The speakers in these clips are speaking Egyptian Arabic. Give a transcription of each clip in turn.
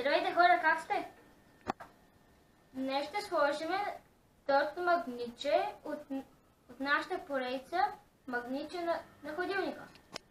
Здравейте хора, как сте? Днес ще сложим второто магниче от, от нашата поредица магниче на, на ходилника.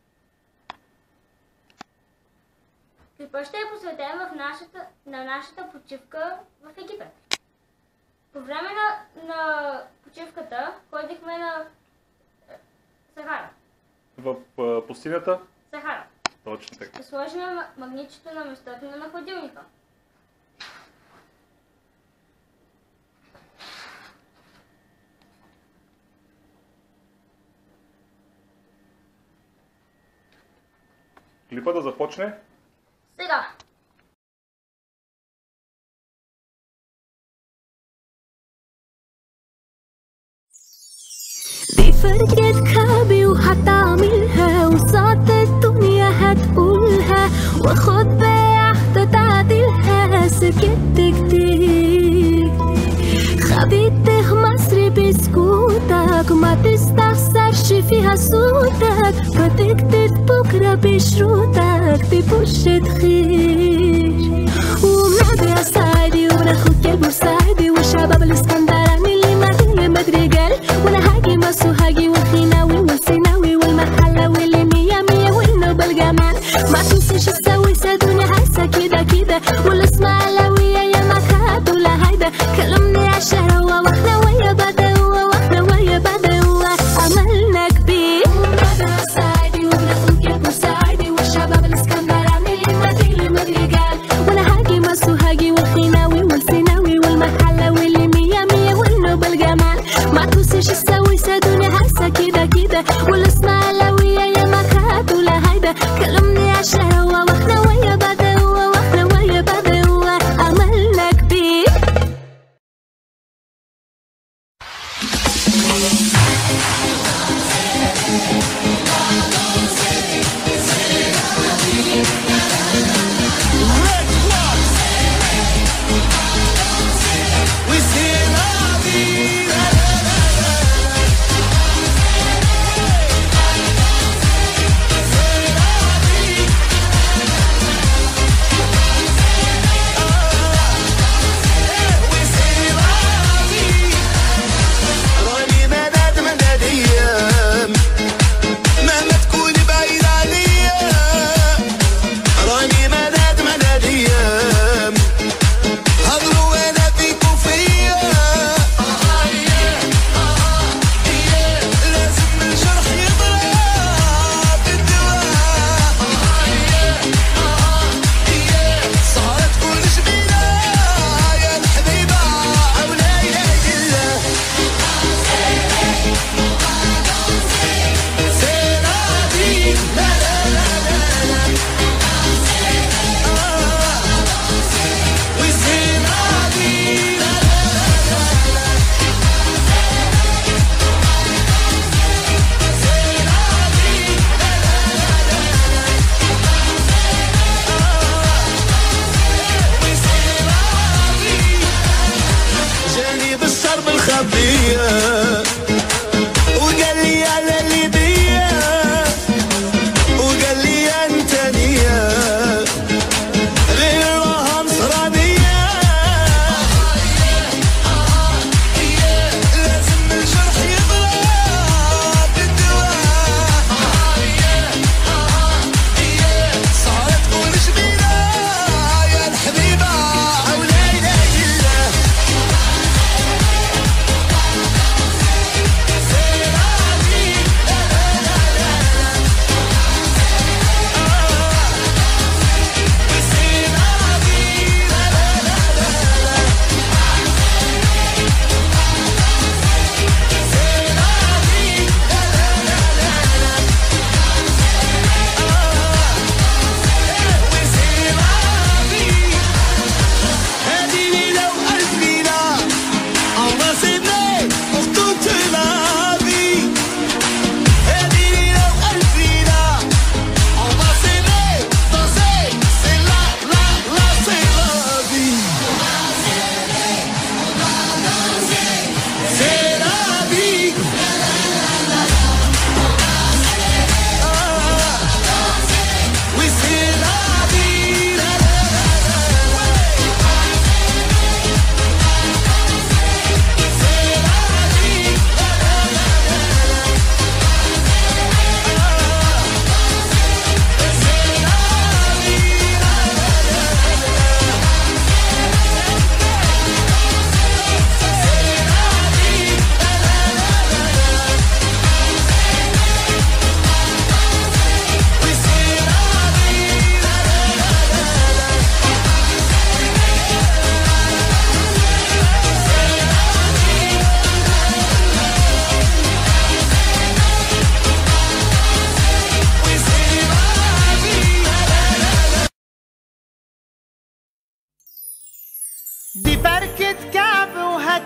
Какво ще е посветен в нашата, на нашата почивка в Египет? По време на, на почивката ходихме на е, Сахара. В а, пустинята? Сахара. Точно така. Ще сложим ма- магничето на местото на хладилника. Клипа да започне. Сега, دي فرقة كعبي وهتعملها وصعد الدنيا هتقولها واخد بواحدة تعديلها سكت كتير خبيته مصري بسكوتك ما تستخسرش فيها صوتك فتكتب بكرة بشروطك ببشة خير ومنادي يا سعدي وناخد كلب وسعدي والشباب الاسكندراني اللي مدري مدري قال وانا هاجي مصر وهاجي والخيناوي والسيناوي والمحلة واللي مية مية والنوبة الجمال ما تنسيش تسوي سادوني هسه كده كده والاسماعيلاوية يا ما خدوا لهيدا كلمني يا شهوة واحنا ويا بدوة واحنا ويا بدوة عملنا كبير ومنادي سعدي وبناخد كلب وسعدي والشباب الاسكندراني اللي مدري اللي مدري قال وانا هاجي مصر وهاجي والخيناوي والسيناوي والمحلة واللي مية مية والنوبة الجمال ما توصيش تسوي سادوني هسه كده كده والاسماعيلاوية يا ما خدوا لهيدا كلمني يا شهوة واحنا ويا بدوة واحنا ويا بدوة عملنا كبير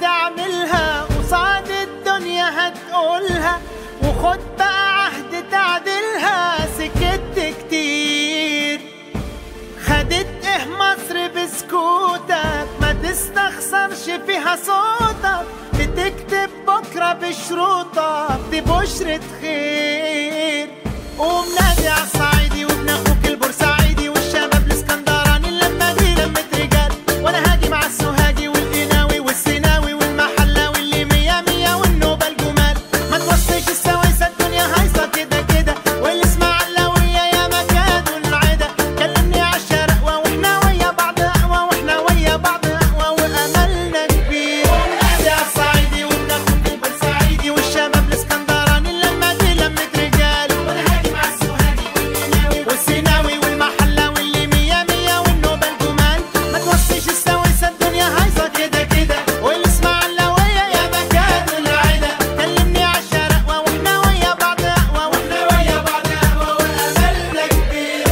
هتعملها قصاد الدنيا هتقولها وخد بقى عهد تعدلها سكت كتير خدت ايه مصر بسكوتك ما تستخسرش فيها صوتك بتكتب بكرة بشروطك دي بشرة خير قوم نادي على الصعيدي وابن اخوك البورسعيدي والشباب الاسكندراني اللمة دي لمة رجال وانا هاجي مع السوهاجي والقناوي والسيناوي والمحلاوي اللي مية مية والنوبة الجمال ما توصيش السويسة الدنيا هايصة كده كده والاسماعيلاوية يا مكان والعدا كلمني عالشرقوة واحنا ويا بعض اقوى واحنا ويا بعض اقوى واملنا كبير ونادي عالصعيدي وابن اخوك البورسعيدي والشباب الاسكندراني اللمة دي لمة رجال وانا هاجي مع السوهاجي والقناوي والسيناوي والمحلاوي اللي مية مية والنوبة الجمال ما توصيش السويسة الدنيا هايصة كده كده والاسماعيلاوية يا مكان والعدا كلمني عالشرقوة واحنا ويا بعض اقوى واحنا ويا بعض اقوى واملنا كبير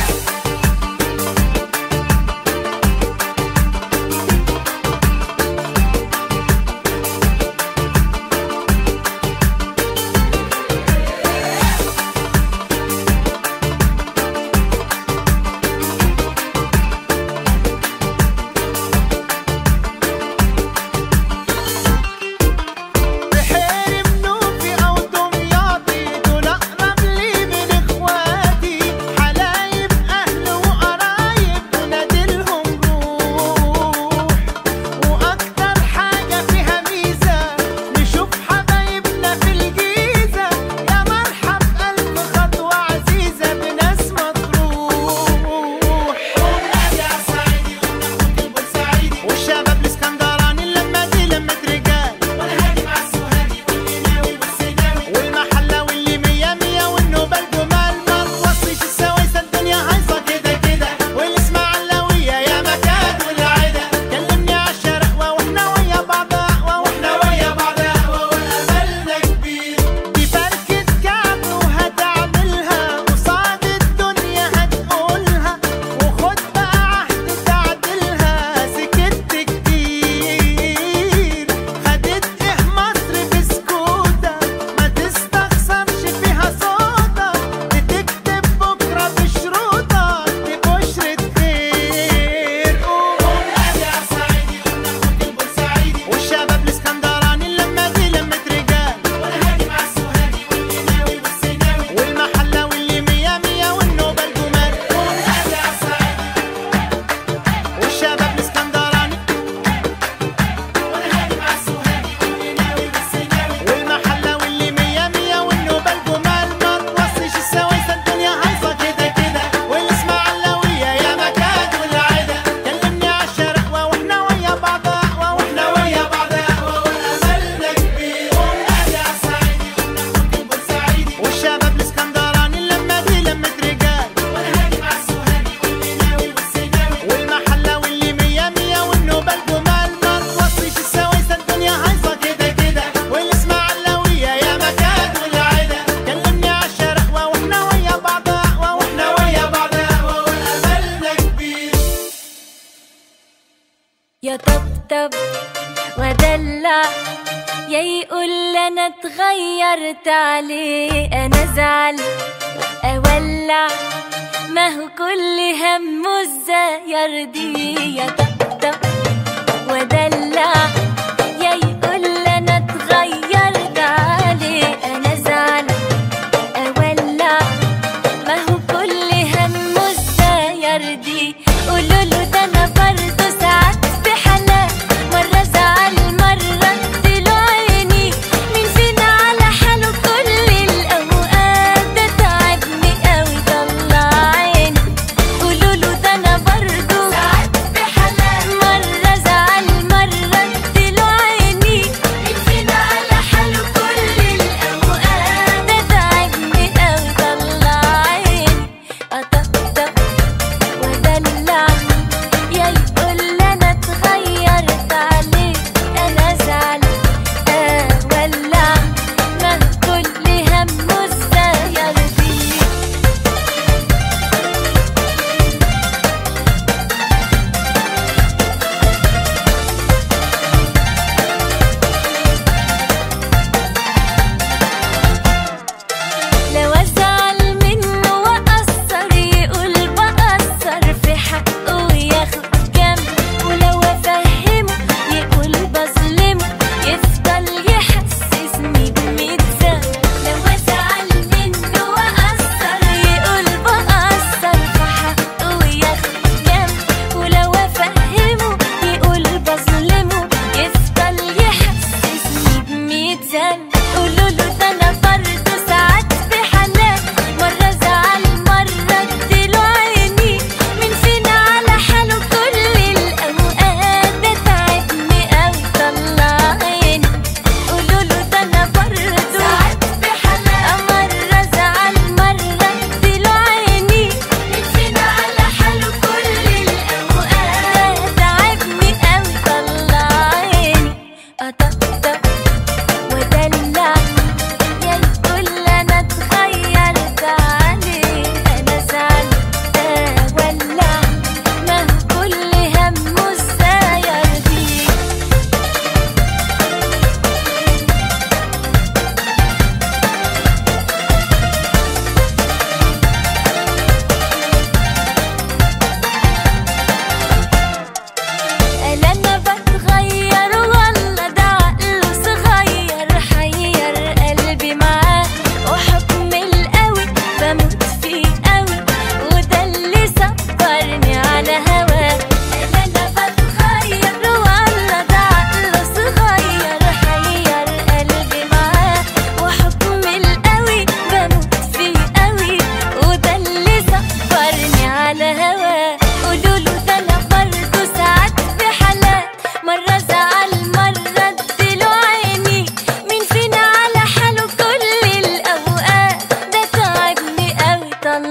بحير منوفي أو دمياطي دول أقرب لي من إخواتي حلايب أهل وقرايب ونادلهم روح وأكتر حاجة فيها ميزة نشوف حبايبنا في الجيزة يا مرحب ألف خطوة عزيزة بناس مطروح ونادي عالصعيدي وناخد البورسعيدي والشباب الاسكندراني اللمة دي لمة رجال وانا هاجي مع السوهاجي والقناوي والسيناوي والمحلاوي اللي مية مية والنوبة الجمال ما توصيش السويسة الدنيا هايصة كده كده والاسماعيلاوية يا مكان والعدا كلمني عالشرقوة واحنا ويا بعض اقوى واحنا ويا بعض اقوى واملنا كبير دي فركة كعب وهتعملها قصاد الدنيا هتقولها وخد بقى عهد تعدلها سكت كتير خدت ايه مصر بسكوتك ما تستخسرش فيها صوتك بتكتب بكرة بشروطك دي بشرة خير قوم نادي عالصعيدي وناخد البورسعيدي والشباب الاسكندراني اللمة دي لمة رجال وانا هاجي مع السوهاجي والقناوي والسيناوي والمحلاوي اللي مية مية والنوبة الجمال قوم نادي عالصعيدي والشباب الاسكندراني وانا هاجي مع السوهاجي والقناوي والسيناوي والمحلاوي اللي مية مية والنوبة الجمال ما توصيش السويسة الدنيا هايصة كده كده والاسماعيلاوية يا مكان والعدا كلمني عالشرقوة واحنا ويا بعض اقوى واحنا ويا بعض اقوى واملنا كبير ونادي عالصعيدي وناخد البورسعيدي والشباب الاسكندراني اللمة دي لمة رجال وانا هاجي مع السوهاجي والقناوي والسيناوي والمحلاوي اللي مية مية والنوبة الجمال ما توصيش السويسة الدنيا هايصة كده كده والاسماعيلاوية يا مكان والعدا كلمني عالشرقوة واحنا ويا بعض اقوى واحنا ويا بعض اقوى واملنا كبير يا طبطب ودلع يا يقول انا اتغيرت عليه انا ازعل اولع ما هو كل همه ازاي يرضيه يا طبطب ودلع يا يقول انا اتغيرت عليه انا ازعل اولع ما هو كل همه ازاي يرضيه قولوا له ده انا برضه ساعات بحالات مره زعل مره اديله عيني مين فينا على حاله كل الاوقات ده تعبني قوي طلع عيني قولوا له ده انا برضه ساعات بحالات مره زعل مره اديله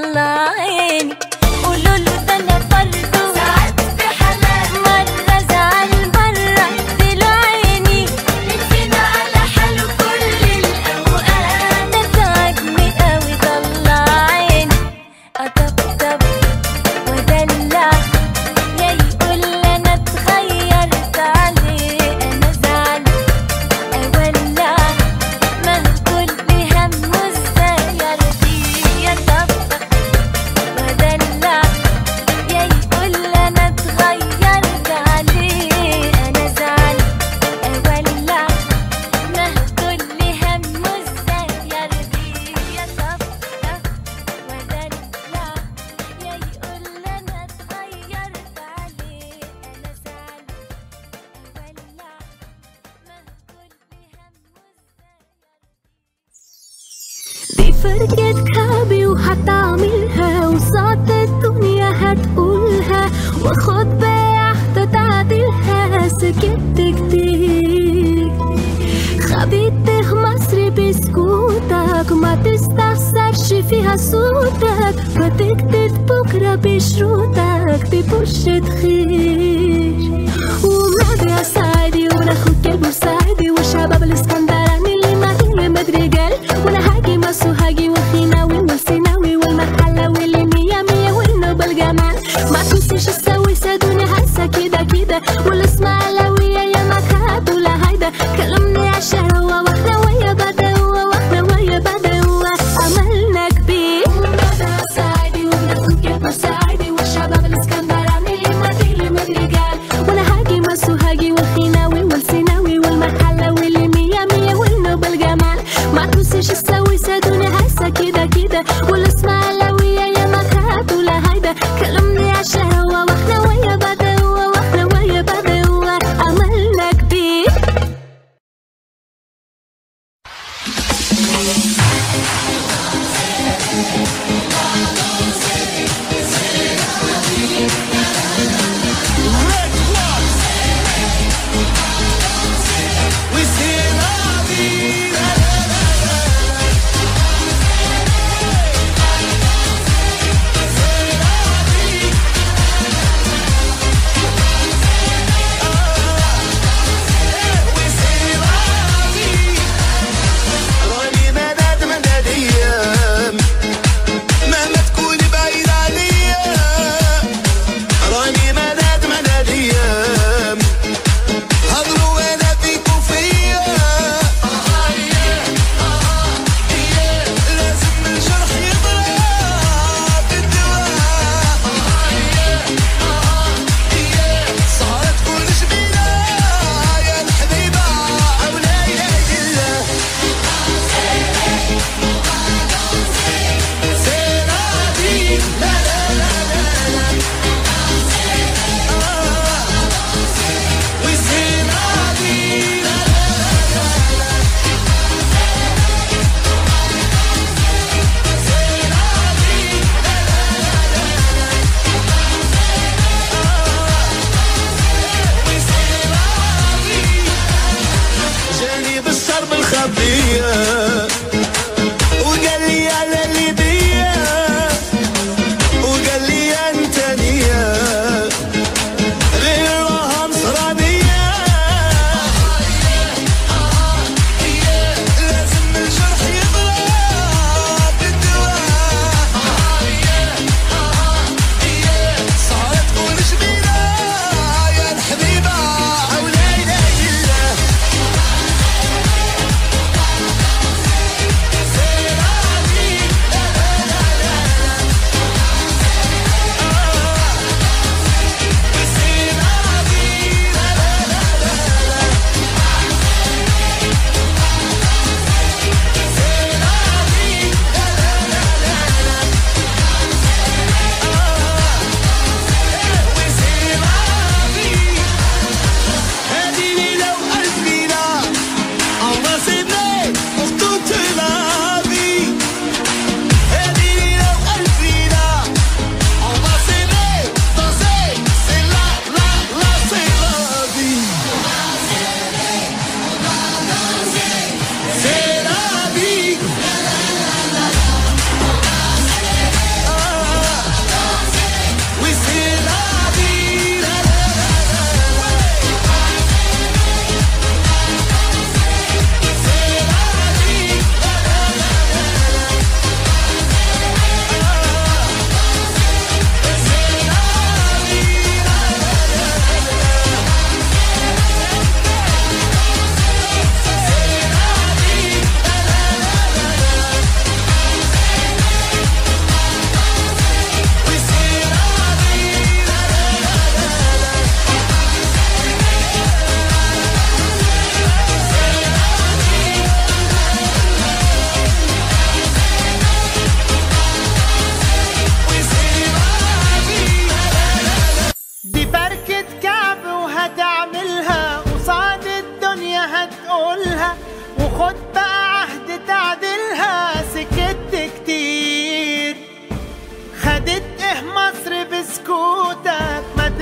طلع عيني قولوا له ده انا برضه ساعات بحالات مرة زعل مرة اديله عيني مين فينا على حاله كل الأوقات ده تعبني قوي طلع عيني أطبطب ودلع يا يقول انا اتغيرت عليه انا زعل اولع ما هو كل همه ازاي يرضيه يطبطب ودلع يا يقول انا اتغيرت عليه انا زعل اولع ما هو كل همه ازاي يرضيه يطبطب ودلع يا يقول انا اتغيرت عليه انا زعل اولع ما هو كل همه ازاي دي فرقة كعبي وهتعملها وصعد الدنيا هتقولها واخد بيحتة تعديلها سكت كتير خبيته مصري بسكوتك ما تستخسرش فيها صوتك فتكتب بكرة بشروطك ببشة خير ونادي يا سعدي وناخد كلب وسعدي والشباب الاسكندراني اللي ما هي مدرجال وانا هاجي مصر هاجي والخيناوي والسيناوي والمحلة واللي مية مية والنوبل جمال ما تنسيش تسوي سادوني هسه كده كده والاسماعيلاوية يا ما كانت ولا هيدا كلمني عشان هو واحنا ويا بدوة واحنا ويا بدوة عملنا كبير سعدي وبناخد كلمة سعدي والشباب الاسكندراني اللي ما تيجي من رجال وانا هاجي مصر هاجي والخيناوي والسيناوي والمحلة واللي مية مية والنوبل جمال ما تنسيش تسوي سادوني هسه كده كده والاسماعيلاوية يا ما كانت ولا هيدا كلمني عشان هو واحنا ويا بدوة واحنا ويا بدوة عملنا كبير We sing la vida.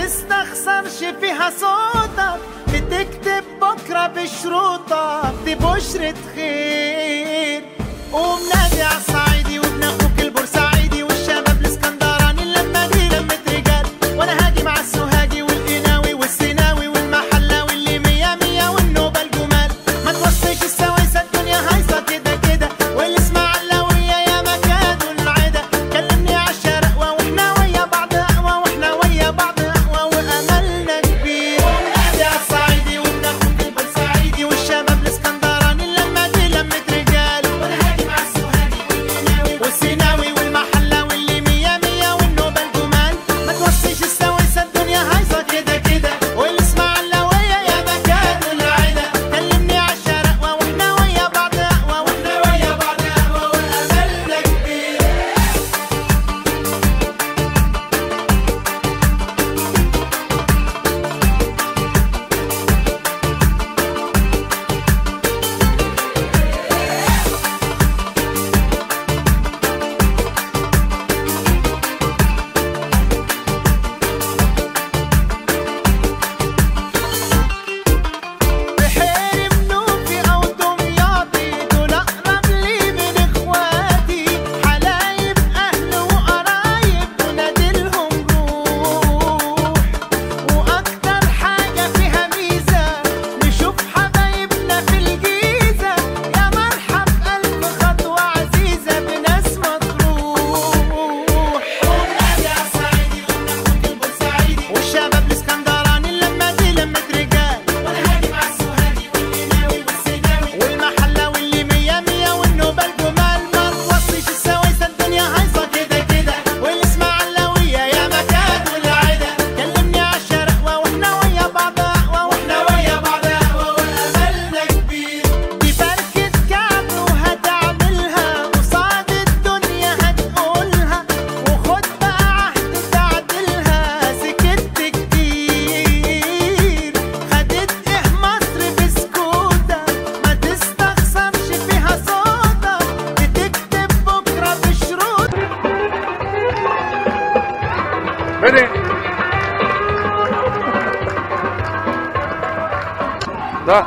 تستخسرش فيها صوتك بتكتب بكرة بشروطك دي بشرة خير قوم نادي على الصعيدي وابن اخوك البورسعيدي والشباب الاسكندراني اللمة دي لمة رجال وانا هاجي مع السوهاجي والقناوي والسيناوي والمحلاوي اللي مية مية والنوبة الجمال ما توصيش السويسة الدنيا هايصة كده كده والاسماعيلاوية يا مكان العدا كلمني عالشرق واحنا ويا بعض اقوى واحنا ويا بعض اقوى واملنا كبير ونادي على الصعيدي وابن اخوك البورسعيدي والشباب الاسكندراني اللمة دي لمة رجال وانا هاجي مع السوهاجي والقناوي والسيناوي والمحلاوي اللي مية مية والنوبة الجمال ما توصيش السويسة الدنيا هايصة كده كده والاسماعيلاوية يا مكان العدا كلمني عالشرق واحنا ويا بعض اقوى واحنا ويا بعض اقوى واملنا كبير بحيري منوفي أو دمياطي دول أقرب لي من إخواتي حلايب أهل وقرايب ونادلهم روح وأكتر حاجة فيها ميزة نشوف حبايبنا في الجيزة يا مرحب ألف خطوة عزيزة بناس مطروح ونادي على الصعيدي وناخد البورسعيدي والشباب الاسكندراني اللمة دي لمة رجال وانا هاجي مع السوهاجي والقناوي والسيناوي والمحلاوي اللي مية مية والنوبة الجمال ما توصيش السويسة الدنيا هايصة كده كده والاسماعيلاوية يا مكان والعدا كلمني عالشرق واحنا ويا بعض اقوى واحنا ويا بعض اقوى واملنا كبير دي فركة كعب وهتعملها قصاد الدنيا هتقولها وخد بقى عهد تعدلها سكت كتير خدت ايه مصر بسكوتة ما تستخسرش فيها صوتك بتكتب بكرة بشروط Ready? Да.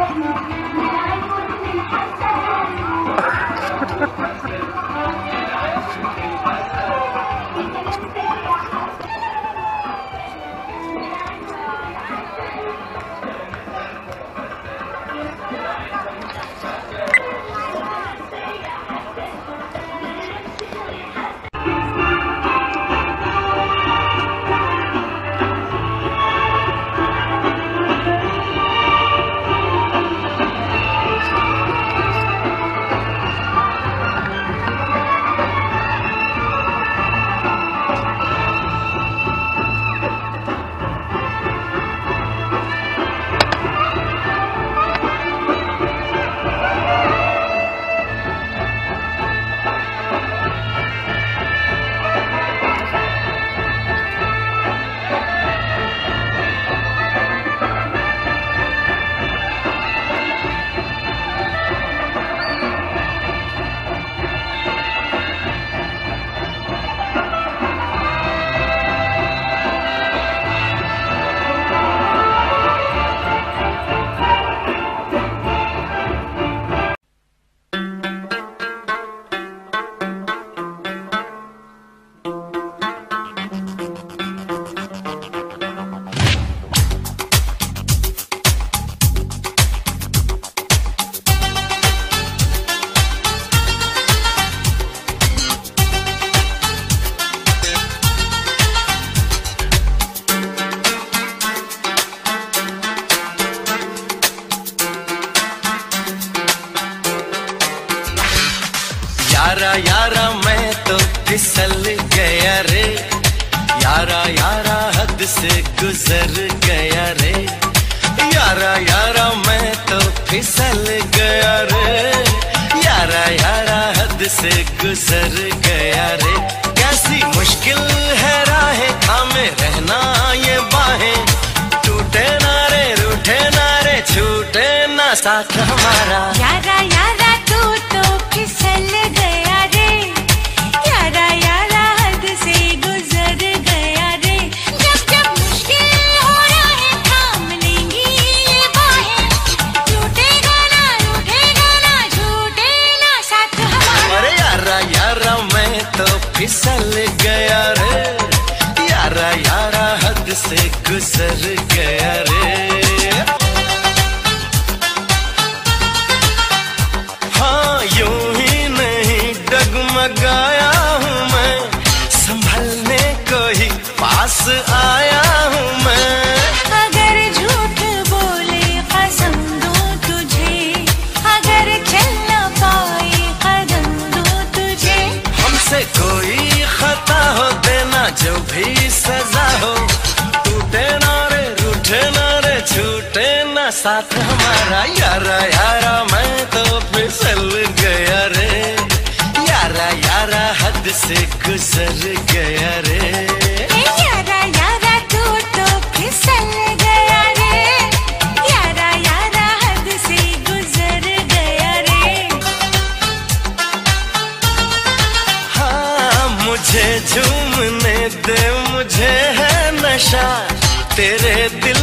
यारा यारा मैं तो फिसल गया रे यारा यारा हद से गुजर गया रे यारा यारा मैं तो फिसल गया रे यारा यारा हद से गुजर गया रे कैसी मुश्किल है राहें थामे रहना ये बाहें टूटे ना रे रूठे ना रे छूटे ना साथ हमारा यारा यारा तू तो फिसल गया रे यारा यारा हद से गुजर गया रे जब जब मुश्किल फिसल गया रे यारा यारा हद से गुजर गया रे हाँ यूं ही नहीं डगमगाया हूँ मैं संभलने को ही पास आया हूँ मैं अगर झूठ बोले कसम दूं तुझे अगर चल न पाए कदम दूं तुझे हमसे कोई खता हो देना जो भी सजा हो टूटे ना रे रूठे ना रे छूटे ना साथ हमारा यारा यारा मैं तो फिसल गया रे यारा यारा हद से गुजर गया रे ए यारा यारा तू तो फिसल गया रे यारा यारा हद से गुजर गया रे हाँ मुझे झूमने दे मुझे है नशा तेरे दिल